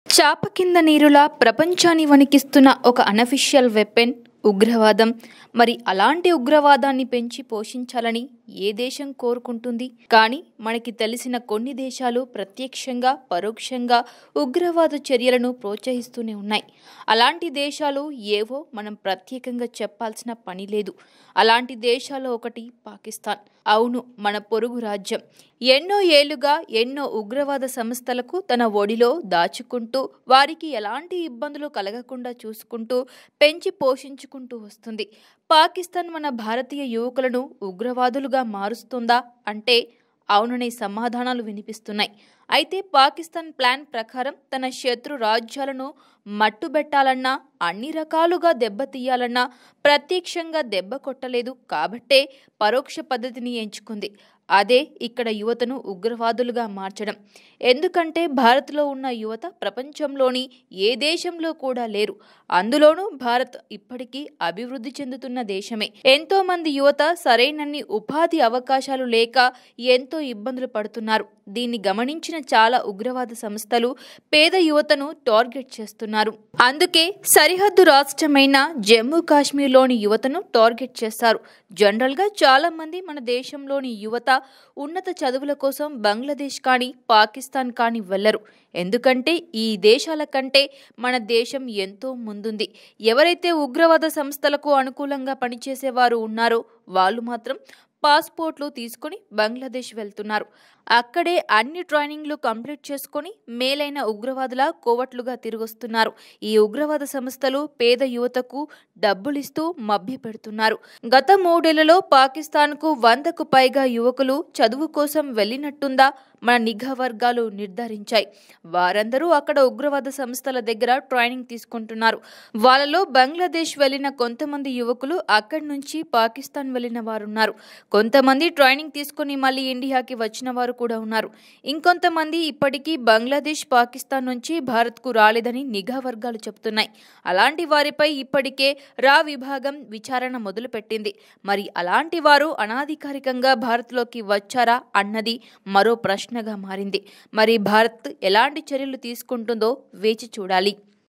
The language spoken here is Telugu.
చాప కింద నీరులా ప్రపంచాన్ని వణికిస్తున్న ఒక అనఫిషియల్ వెపెన్ ఉగ్రవాదం మరి అలాంటి ఉగ్రవాదాన్ని పెంచి పోషించాలని ఏ దేశం కోరుకుంటుంది కానీ మనకి తెలిసిన కొన్ని దేశాలు ప్రత్యక్షంగా పరోక్షంగా ఉగ్రవాద చర్యలను ప్రోత్సహిస్తూనే ఉన్నాయి అలాంటి దేశాలు ఏవో మనం ప్రత్యేకంగా చెప్పాల్సిన పని లేదు అలాంటి దేశాల్లో ఒకటి పాకిస్తాన్ అవును మన పొరుగు రాజ్యం ఎన్నో ఏళ్లుగా ఎన్నో ఉగ్రవాద సంస్థలకు తన ఒడిలో దాచుకుంటూ వారికి ఎలాంటి ఇబ్బందులు కలగకుండా చూసుకుంటూ పెంచి పోషించుకుంటూ వస్తుంది పాకిస్తాన్ మన భారతీయ యువకులను ఉగ్రవాదులుగా మారుస్తుందా అంటే అవుననే సమాధానాలు వినిపిస్తున్నాయి అయితే పాకిస్తాన్ ప్లాన్ ప్రకారం తన శత్రు రాజ్యాలను మట్టుబెట్టాలన్నా అన్ని రకాలుగా దెబ్బతీయాలన్నా ప్రత్యక్షంగా దెబ్బ కొట్టలేదు కాబట్టే పరోక్ష పద్ధతిని ఎంచుకుంది అదే ఇక్కడ యువతను ఉగ్రవాదులుగా మార్చడం ఎందుకంటే భారత్లో ఉన్న యువత ప్రపంచంలోని ఏ దేశంలో కూడా లేరు అందులోనూ భారత్ ఇప్పటికీ అభివృద్ధి చెందుతున్న దేశమే ఎంతో మంది యువత సరైనన్ని ఉపాధి అవకాశాలు లేక ఎంతో ఇబ్బందులు పడుతున్నారు దీన్ని గమనించిన చాలా ఉగ్రవాద సంస్థలు పేద యువతను టార్గెట్ చేస్తున్నారు అందుకే సరిహద్దు రాష్ట్రమైన జమ్మూ కాశ్మీర్లోని యువతను టార్గెట్ చేస్తారు జనరల్గా చాలా మంది మన దేశంలోని యువత ఉన్నత చదువుల కోసం బంగ్లాదేశ్ కానీ పాకిస్తాన్ కానీ వెళ్లరు ఎందుకంటే ఈ దేశాల కంటే మన దేశం ఎంతో ముందుంది ఎవరైతే ఉగ్రవాద సంస్థలకు అనుకూలంగా పనిచేసేవారు ఉన్నారో వాళ్ళు మాత్రం పాస్పోర్ట్లు తీసుకుని బంగ్లాదేశ్ వెళ్తున్నారు అక్కడే అన్ని ట్రైనింగ్లు కంప్లీట్ చేసుకుని మేలైన ఉగ్రవాదుల కోవట్లుగా తిరిగొస్తున్నారు ఈ ఉగ్రవాద సంస్థలు పేద యువతకు డబ్బులిస్తూ మభ్యపెడుతున్నారు గత మూడేళ్లలో పాకిస్తాన్కు వందకు పైగా యువకులు చదువు కోసం వెళ్ళినట్టుందా మన నిఘా వర్గాలు నిర్ధారించాయి వారందరూ అక్కడ ఉగ్రవాద సంస్థల దగ్గర ట్రైనింగ్ తీసుకుంటున్నారు వాళ్ళలో బంగ్లాదేశ్ వెళ్లిన కొంతమంది యువకులు అక్కడి నుంచి పాకిస్తాన్ వెళ్లిన వారున్నారు కొంతమంది ట్రైనింగ్ తీసుకుని మళ్ళీ ఇండియాకి వచ్చిన వారు కూడా ఉన్నారు ఇంకొంతమంది ఇప్పటికీ బంగ్లాదేశ్ పాకిస్తాన్ నుంచి భారత్కు రాలేదని నిఘా వర్గాలు చెబుతున్నాయి అలాంటి వారిపై ఇప్పటికే రా విభాగం విచారణ మొదలుపెట్టింది మరి అలాంటి వారు అనాధికారికంగా భారత్లోకి వచ్చారా అన్నది మరో ప్రశ్నగా మారింది మరి భారత్ ఎలాంటి చర్యలు తీసుకుంటుందో వేచి చూడాలి